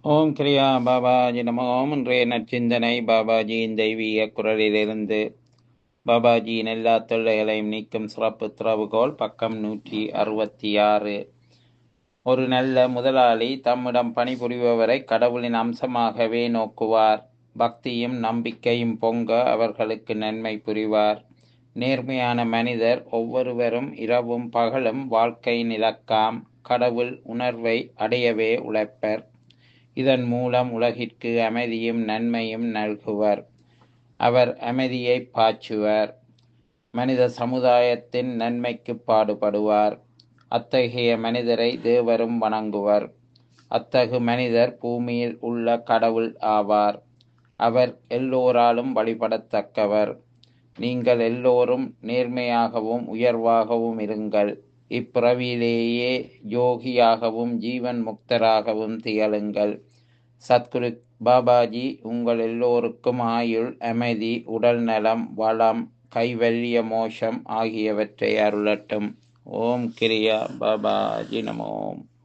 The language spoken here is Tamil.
ஓம் கிரியா பாபாஜி நம ஓம் இன்றைய நற்சிந்தனை பாபாஜியின் தெய்வீக குரலிலிருந்து பாபாஜியின் எல்லா தொல்லைகளையும் நீக்கும் சிறப்பு திறவுகோல் பக்கம் நூற்றி அறுபத்தி ஆறு ஒரு நல்ல முதலாளி தம்மிடம் பணிபுரிபவரை கடவுளின் அம்சமாகவே நோக்குவார் பக்தியும் நம்பிக்கையும் பொங்க அவர்களுக்கு நன்மை புரிவார் நேர்மையான மனிதர் ஒவ்வொருவரும் இரவும் பகலும் வாழ்க்கையின் இலக்காம் கடவுள் உணர்வை அடையவே உழைப்பர் இதன் மூலம் உலகிற்கு அமைதியும் நன்மையும் நல்குவர் அவர் அமைதியை பாய்ச்சுவர் மனித சமுதாயத்தின் நன்மைக்கு பாடுபடுவார் அத்தகைய மனிதரை தேவரும் வணங்குவர் அத்தகு மனிதர் பூமியில் உள்ள கடவுள் ஆவார் அவர் எல்லோராலும் வழிபடத்தக்கவர் நீங்கள் எல்லோரும் நேர்மையாகவும் உயர்வாகவும் இருங்கள் இப்பிறவியிலேயே யோகியாகவும் ஜீவன் முக்தராகவும் திகழுங்கள் சத்குரு பாபாஜி உங்கள் எல்லோருக்கும் ஆயுள் அமைதி உடல் நலம் வளம் கைவல்ய மோஷம் ஆகியவற்றை அருளட்டும் ஓம் கிரியா பாபாஜி நமோம்